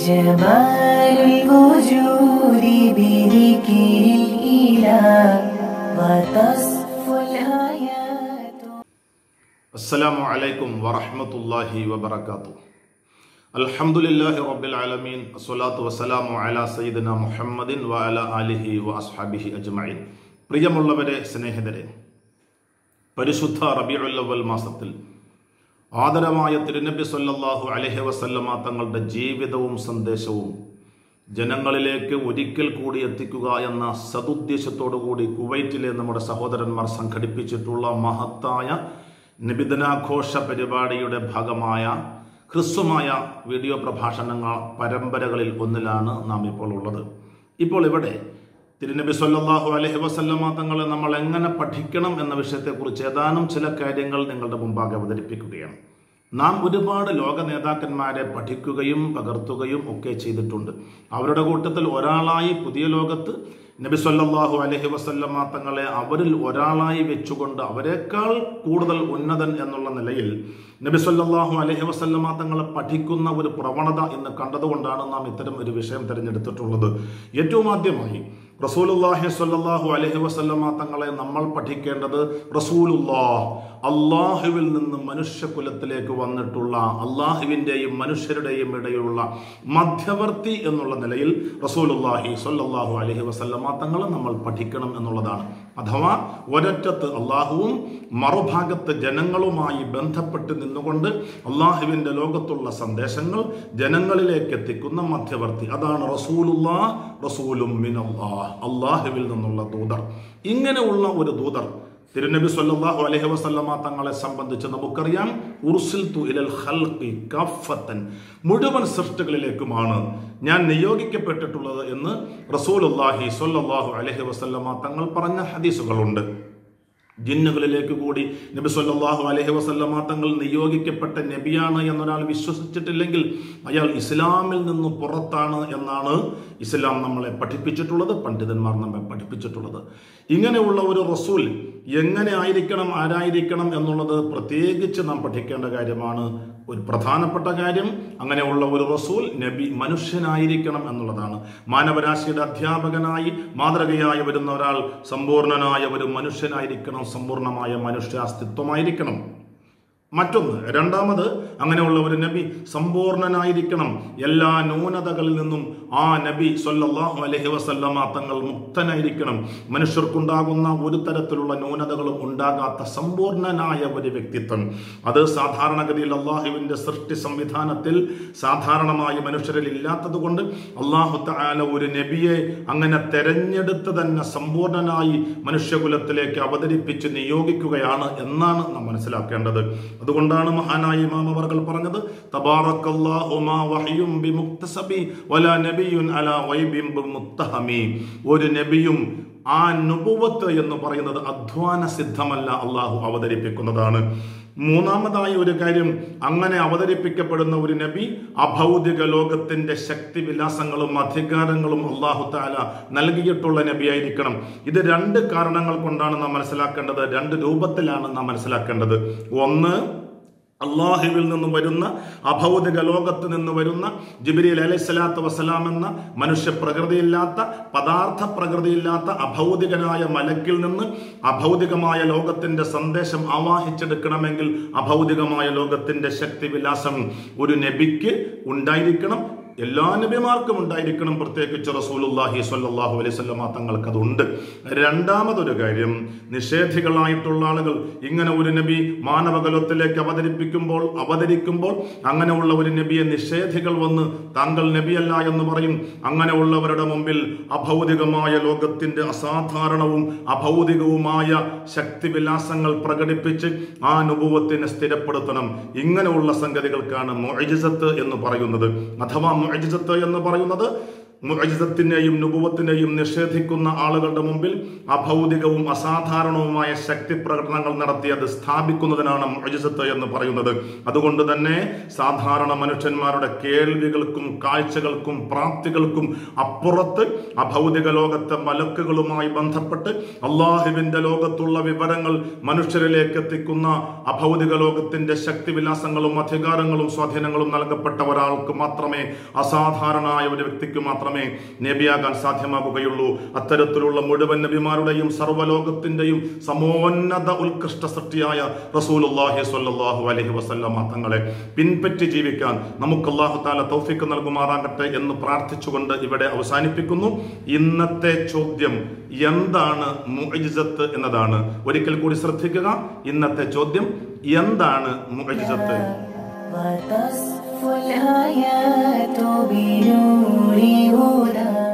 جمال الوجود بذكر الإله وتصفو الآيات അസ്സലാമു അലൈക്കും വറഹ്മത്തുള്ളാഹി വബറകാത്തു അൽഹംദുലില്ലാഹി റബ്ബിൽ ആലമീൻ അസ്സലാത്തു വസ്സലാമു അലാ സയ്യിദിന മുഹമ്മദിൻ വ അലാ ആലിഹി വ അസ്ഹാബിഹി അജ്മഈൻ പ്രിയമുള്ളവരെ സ്നേഹിതരെ പരിശുദ്ധ റബീഉൽ അവൽ മാസത്തിൽ ആദരമായ തിരുനബി സല്ലല്ലാഹു അലൈഹി വസല്ലമ തങ്ങളുടെ ജീവിതവും സന്ദേശവും ജനങ്ങളിലേക്ക് ഒരിക്കൽ കൂടി എത്തിക്കുക എന്ന സതുദ്ദേശത്തോടു കൂടി കുവൈറ്റിലെ നമ്മുടെ സഹോദരന്മാർ സംഘടിപ്പിച്ചിട്ടുള്ള മഹത്തായ നിബിധനാഘോഷ പരിപാടിയുടെ ഭാഗമായ ഹ്രസ്വമായ വീഡിയോ പ്രഭാഷണങ്ങൾ പരമ്പരകളിൽ ഒന്നിലാണ് നാം ഇപ്പോൾ ഉള്ളത് ഇപ്പോൾ ഇവിടെ തിരുനബി സല്ലല്ലാഹു അലൈഹി വസല്ലമ തങ്ങളെ നമ്മൾ എങ്ങനെ പഠിക്കണം എന്ന വിഷയത്തെക്കുറിച്ച് ഏതാനും ചില കാര്യങ്ങൾ നിങ്ങളുടെ മുമ്പാകെ അവതരിപ്പിക്കുകയാണ് നാം ഒരുപാട് ലോക നേതാക്കന്മാരെ പഠിക്കുകയും പകർത്തുകയും ഒക്കെ ചെയ്തിട്ടുണ്ട് അവരുടെ കൂട്ടത്തിൽ ഒരാളായി പുതിയ ലോകത്ത് നബി സല്ലല്ലാഹു അലൈഹി വസല്ലമ തങ്ങളെ അവരിൽ ഒരാളായി വെച്ചുകൊണ്ട് അവരെക്കാൾ കൂടുതൽ ഉന്നതൻ എന്നുള്ള നിലയിൽ നബി സല്ലല്ലാഹു അലൈഹി വസല്ലമ തങ്ങളെ പഠിക്കുന്ന ഒരു പ്രവണത ഇന്ന് കണ്ടതുകൊണ്ടാണ് നാം ഇത്തരം ഒരു വിഷയം തിരഞ്ഞെടുത്തിട്ടുള്ളത് ഏറ്റവും ആദ്യമായി റസൂലുല്ലാഹി സ്വല്ലല്ലാഹു അലൈഹി വസല്ലമ തങ്ങളെ നമ്മൾ പഠിക്കേണ്ടത് റസൂലുല്ലാഹ് അള്ളാഹുവിൽ നിന്ന് മനുഷ്യകുലത്തിലേക്ക് വന്നിട്ടുള്ള അള്ളാഹുവിൻ്റെയും മനുഷ്യരുടെയും ഇടയിലുള്ള മധ്യവർത്തി എന്നുള്ള നിലയിൽ റസൂലുല്ലാഹി സ്വല്ലല്ലാഹു അലൈഹി വസല്ലമ തങ്ങളെ നമ്മൾ പഠിക്കണം എന്നുള്ളതാണ് അഥവാ ഒരറ്റത്ത് അള്ളാഹുവും മറുഭാഗത്ത് ജനങ്ങളുമായി ബന്ധപ്പെട്ട് നിന്നുകൊണ്ട് അള്ളാഹുവിൻ്റെ ലോകത്തുള്ള സന്ദേശങ്ങൾ ജനങ്ങളിലേക്ക് എത്തിക്കുന്ന മധ്യവർത്തി അതാണ് റസൂലുല്ലാ റസൂലും മിനല്ലാഹ് അള്ളാഹുവിൽ നിന്നുള്ള ദൂതർ ഇങ്ങനെയുള്ള ഒരു ദൂതർ തിരുനബി സല്ലല്ലാഹു അലൈഹി വസല്ലമ തങ്ങളെ സംബന്ധിച്ച് നമുക്കറിയാം ഉർസിൽതു ഇലൽ ഖൽഖി കഫത്തൻ മുഴുവൻ സൃഷ്ടികളിലേക്കുമാണ് ഞാൻ നിയോഗിക്കപ്പെട്ടിട്ടുള്ളത് എന്ന് റസൂലുള്ളാഹി സ്വല്ലല്ലാഹു അലൈഹി വസല്ലമ തങ്ങൾ പറഞ്ഞ ഹദീസുകളുണ്ട് ജിന്നുകളിലേക്ക് കൂടി നബി സല്ലല്ലാഹു അലൈഹി വസല്ലമ തങ്ങൾ നിയോഗിക്കപ്പെട്ട നബിയാണ് എന്നൊരാൾ വിശ്വസിച്ചിട്ടില്ലെങ്കിൽ അയാൾ ഇസ്ലാമിൽ നിന്ന് പുറത്താണ് എന്നാണ് ഇസ്ലാം നമ്മളെ പഠിപ്പിച്ചിട്ടുള്ളത് പണ്ഡിതന്മാർ നമ്മെ പഠിപ്പിച്ചിട്ടുള്ളത് ഇങ്ങനെയുള്ള ഒരു റസൂൽ എങ്ങനെ ആയിരിക്കണം ആരായിരിക്കണം എന്നുള്ളത് പ്രത്യേകിച്ച് നാം പഠിക്കേണ്ട കാര്യമാണ് ഒരു പ്രധാനപ്പെട്ട കാര്യം അങ്ങനെയുള്ള ഒരു റസൂൽ നബി മനുഷ്യനായിരിക്കണം എന്നുള്ളതാണ് മാനവരാശിയുടെ അധ്യാപകനായി മാതൃകയായി വരുന്ന ഒരാൾ സമ്പൂർണനായ ഒരു മനുഷ്യനായിരിക്കണം സമ്പൂർണമായ മനുഷ്യാസ്തിത്വമായിരിക്കണം മറ്റൊന്ന് രണ്ടാമത് അങ്ങനെയുള്ള ഒരു നബി സമ്പൂർണനായിരിക്കണം എല്ലാ ന്യൂനതകളിൽ നിന്നും ആ നബി സല്ലല്ലാഹു അലൈഹി വസല്ലമ തങ്ങൾ മുക്തനായിരിക്കണം മനുഷ്യർക്കുണ്ടാകുന്ന ഒരു തരത്തിലുള്ള ന്യൂനതകളും ഉണ്ടാകാത്ത സമ്പൂർണനായ ഒരു വ്യക്തിത്വം അത് സാധാരണഗതിയിൽ അള്ളാഹുവിന്റെ സൃഷ്ടി സംവിധാനത്തിൽ സാധാരണമായ മനുഷ്യരിൽ ഇല്ലാത്തത് കൊണ്ട് അള്ളാഹു തആല ഒരു നബിയെ അങ്ങനെ തെരഞ്ഞെടുത്ത് തന്നെ സമ്പൂർണനായി മനുഷ്യകുലത്തിലേക്ക് അവതരിപ്പിച്ച് നിയോഗിക്കുകയാണ് എന്നാണ് നാം മനസ്സിലാക്കേണ്ടത് അതുകൊണ്ടാണ് മഹാനായ ഇമാം അവർകൾ പറഞ്ഞത് തബാറക്കല്ലാഹു മാ വഹയും ബിമുക്തസബി വലാ നബിയുൻ അലാ ഗൈബിൻ ബിമുത്തഹമി ഒരു നബിയും ആ നുബുവത്ത് എന്ന് പറയുന്നത് അധ്വാന സിദ്ധമല്ല അള്ളാഹു അവതരിപ്പിക്കുന്നതാണ് മൂന്നാമതായ ഒരു കാര്യം അങ്ങനെ അവതരിപ്പിക്കപ്പെടുന്ന ഒരു നബി അഭൗതിക ലോകത്തിന്റെ ശക്തി വിലാസങ്ങളും അധികാരങ്ങളും അള്ളാഹു താല നൽകിയിട്ടുള്ള നബിയായിരിക്കണം ഇത് രണ്ട് കാരണങ്ങൾ കൊണ്ടാണ് നാം മനസ്സിലാക്കേണ്ടത് രണ്ട് രൂപത്തിലാണ് നാം മനസ്സിലാക്കേണ്ടത് ഒന്ന് അള്ളാഹുവിൽ നിന്ന് വരുന്ന അഭൗതിക ലോകത്ത് നിന്ന് വരുന്ന ജിബിരിൽ അലൈഹിസ്സലാത്തു വസ്സലാം എന്ന മനുഷ്യ പ്രകൃതിയില്ലാത്ത പദാർത്ഥ പ്രകൃതിയില്ലാത്ത അഭൗതികനായ മലക്കിൽ നിന്ന് അഭൗതികമായ ലോകത്തിന്റെ സന്ദേശം ആവാഹിച്ചെടുക്കണമെങ്കിൽ അഭൗതികമായ ലോകത്തിന്റെ ശക്തി വിലാസം ഒരു നബിക്ക് ഉണ്ടായിരിക്കണം എല്ലാ നബിമാർക്കും ഉണ്ടായിരിക്കണം പ്രത്യേകിച്ച് റസൂലുല്ലാഹി സ്വല്ലല്ലാഹു അലൈഹി വസല്ലമ തങ്ങൾക്ക് അതുണ്ട് രണ്ടാമതൊരു കാര്യം നിഷേധികളായിട്ടുള്ള ആളുകൾ ഇങ്ങനെ ഒരു നബി മാനവകലത്തിലേക്ക് അവതരിപ്പിക്കുമ്പോൾ അവതരിക്കുമ്പോൾ അങ്ങനെയുള്ള ഒരു നബിയെ നിഷേധികൾ വന്ന് താങ്കൾ നബിയല്ല എന്ന് പറയും അങ്ങനെയുള്ളവരുടെ മുമ്പിൽ അഭൗതികമായ ലോകത്തിന്റെ അസാധാരണവും അഭൗതികവുമായ ശക്തിവിലാസങ്ങൾ പ്രകടിപ്പിച്ച് ആ അനുഭവത്തിനെ സ്ഥിരപ്പെടുത്തണം ഇങ്ങനെയുള്ള സംഗതികൾക്കാണ് മൊഴിജത്ത് എന്ന് പറയുന്നത് അഥവാ മുഅജിസത്ത് എന്ന് പറയുന്നത് മുഅജിസത്തിനെയും നുപുവത്തിനെയും നിഷേധിക്കുന്ന ആളുകളുടെ മുമ്പിൽ അഭൗതികവും അസാധാരണവുമായ ശക്തി പ്രകടനങ്ങൾ നടത്തി അത് സ്ഥാപിക്കുന്നതിനാണ് മുഅജിസത്ത് എന്ന് പറയുന്നത് അതുകൊണ്ട് തന്നെ സാധാരണ മനുഷ്യന്മാരുടെ കേൾവികൾക്കും കാഴ്ചകൾക്കും പ്രാപ്തികൾക്കും അപ്പുറത്ത് അഭൗതിക ലോകത്തെ മലക്കുകളുമായി ബന്ധപ്പെട്ട് അള്ളാഹുവിന്റെ ലോകത്തുള്ള വിവരങ്ങൾ മനുഷ്യരിലേക്ക് എത്തിക്കുന്ന അഭൗതിക ലോകത്തിന്റെ ശക്തിവിലാസങ്ങളും അധികാരങ്ങളും സ്വാധീനങ്ങളും നൽകപ്പെട്ട ഒരാൾക്ക് മാത്രമേ അസാധാരണമായ ഒരു വ്യക്തിക്ക് മാത്രമേ നബിയാകാൻ സാധ്യമാകുകയുള്ളൂ അത്തരത്തിലുള്ള മുഴുവൻ നബിമാരുടെയും സർവ്വലോകത്തിന്റെയും സമോന്നത ഉത്കൃഷ്ട സൃഷ്ടിയായ റസൂലുള്ളാഹി സ്വല്ലല്ലാഹു അലൈഹി വസല്ലമ തങ്ങളെ പിൻപറ്റി ജീവിക്കാൻ നമുക്ക് അല്ലാഹു താല തൗഫീക്ക് നൽകുമാറാകട്ടെ എന്ന് പ്രാർത്ഥിച്ചുകൊണ്ട് ഇവിടെ അവസാനിപ്പിക്കുന്നു ഇന്നത്തെ ചോദ്യം എന്താണ് മുഅജിസത്ത് എന്നതാണ് ഒരിക്കൽ കൂടി ശ്രദ്ധിക്കുക ഇന്നത്തെ ചോദ്യം എന്താണ് മുഅജിസത്ത് وتصفو الآيات بنور هدى